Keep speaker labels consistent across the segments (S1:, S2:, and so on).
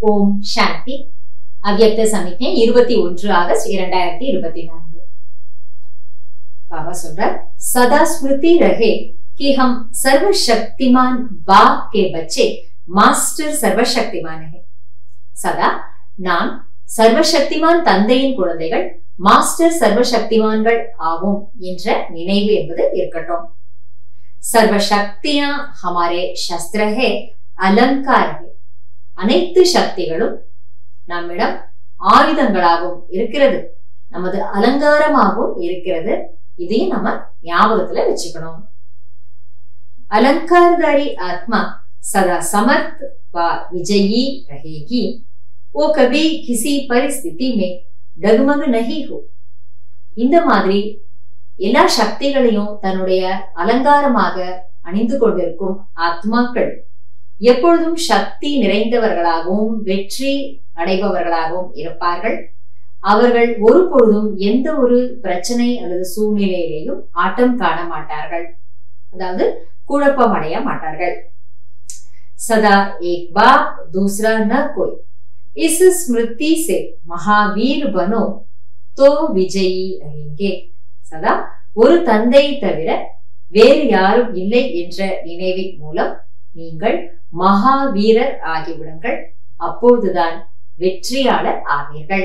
S1: ஓம் சாந்தி அவ்யக்த சமிக்ஞை இருபத்தி ஒன்று ஆகஸ்ட் இரண்டாயிரத்தி இருபத்தி நான்கு பாபா சொல்றார் सदा स्मृति रहे कि हम सर्वशक्तिमान बाप के बच्चे மாஸ்டர் சர்வசக்திமான சதா நாம் சர்வசக்திமான் தந்தையின் குழந்தைகள் மாஸ்டர் சர்வசக்திமான்கள் ஆவோம் என்ற நினைவு என்பது இருக்கட்டும் சர்வசக்தியா ஹமாரே சஸ்திர ஹே அலங்கார ஹே அனைத்து சக்திகளும் நம்மிடம் ஆயுதங்களாகவும் இருக்கிறது நமது அலங்காரமாகவும் இருக்கிறது இதையும் நம்ம ஞாபகத்துல வச்சுக்கணும் अलंकारदारी आत्मा सदा समर्थ व विजयी रहेगी वो कभी किसी परिस्थिति में डगमग नहीं हो இந்த மாதிரி எல்லா சக்திகளையும் தன்னுடைய அலங்காரமாக அணிந்து கொண்டிருக்கும் ஆத்மாக்கள் எப்பொழுதும் சக்தி நிறைந்தவர்களாகவும் வெற்றி அடைபவர்களாகவும் இருப்பார்கள் அவர்கள் ஒரு பொழுதும் எந்த ஒரு பிரச்சனை அல்லது சூழ்நிலையிலேயும் ஆட்டம் காண மாட்டார்கள் அதாவது குழப்பம் அடைய மாட்டார்கள் सदा एक बाप दूसरा न कोई इस स्मृति से महावीर बनो तो विजयी रहेंगे சதா ஒரு தந்தை தவிர வேறு யாரும் இல்லை என்ற நினைவின் மூலம் நீங்கள் மகாவீரர் ஆகிவிடுங்கள் அப்போதுதான் வெற்றியாளர் ஆவீர்கள்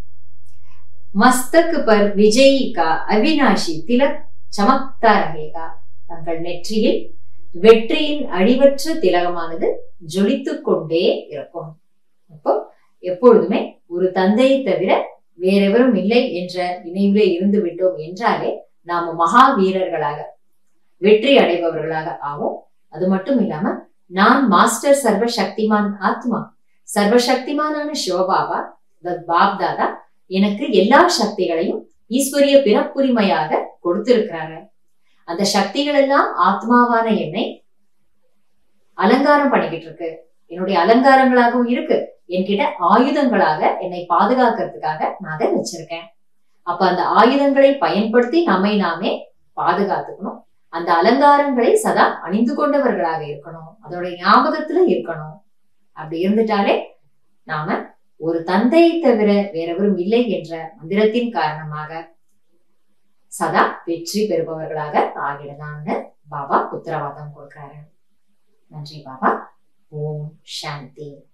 S1: மஸ்தக் பர் விஜயி கா அவினாஷி திலக் சமக்தா ரகேகா தங்கள் நெற்றியில் வெற்றியின் அழிவற்ற திலகமானது ஜொலித்துக் கொண்டே இருக்கும் அப்போ எப்பொழுதுமே ஒரு தந்தையை தவிர வேறெவரும் இல்லை என்ற நினைவிலே இருந்து விட்டோம் என்றாலே நாம மகா வீரர்களாக வெற்றி அடைபவர்களாக ஆவோம் அது மட்டும் இல்லாம நான் மாஸ்டர் சர்வ சக்திமான் ஆத்மா சர்வசக்திமானான சிவபாபா பாப் தாதா எனக்கு எல்லா சக்திகளையும் ஈஸ்வரிய பிறப்புரிமையாக கொடுத்திருக்கிறாங்க அந்த சக்திகள் எல்லாம் ஆத்மாவான என்னை அலங்காரம் பண்ணிக்கிட்டு இருக்கு என்னுடைய அலங்காரங்களாகவும் இருக்கு என்கிட்ட ஆயுதங்களாக என்னை பாதுகாக்கிறதுக்காக நான் அதை வச்சிருக்கேன் அப்ப அந்த ஆயுதங்களை பயன்படுத்தி நம்மை நாமே பாதுகாத்துக்கணும் அந்த அலங்காரங்களை சதா அணிந்து கொண்டவர்களாக இருக்கணும் அதோட ஞாபகத்துல இருக்கணும் அப்படி இருந்துட்டாலே நாம ஒரு தந்தையை தவிர வேறெவரும் இல்லை என்ற மந்திரத்தின் காரணமாக சதா வெற்றி பெறுபவர்களாக ஆகிடலாம்னு பாபா உத்தரவாதம் கொடுக்கிறாரு நன்றி பாபா ஓம் சாந்தி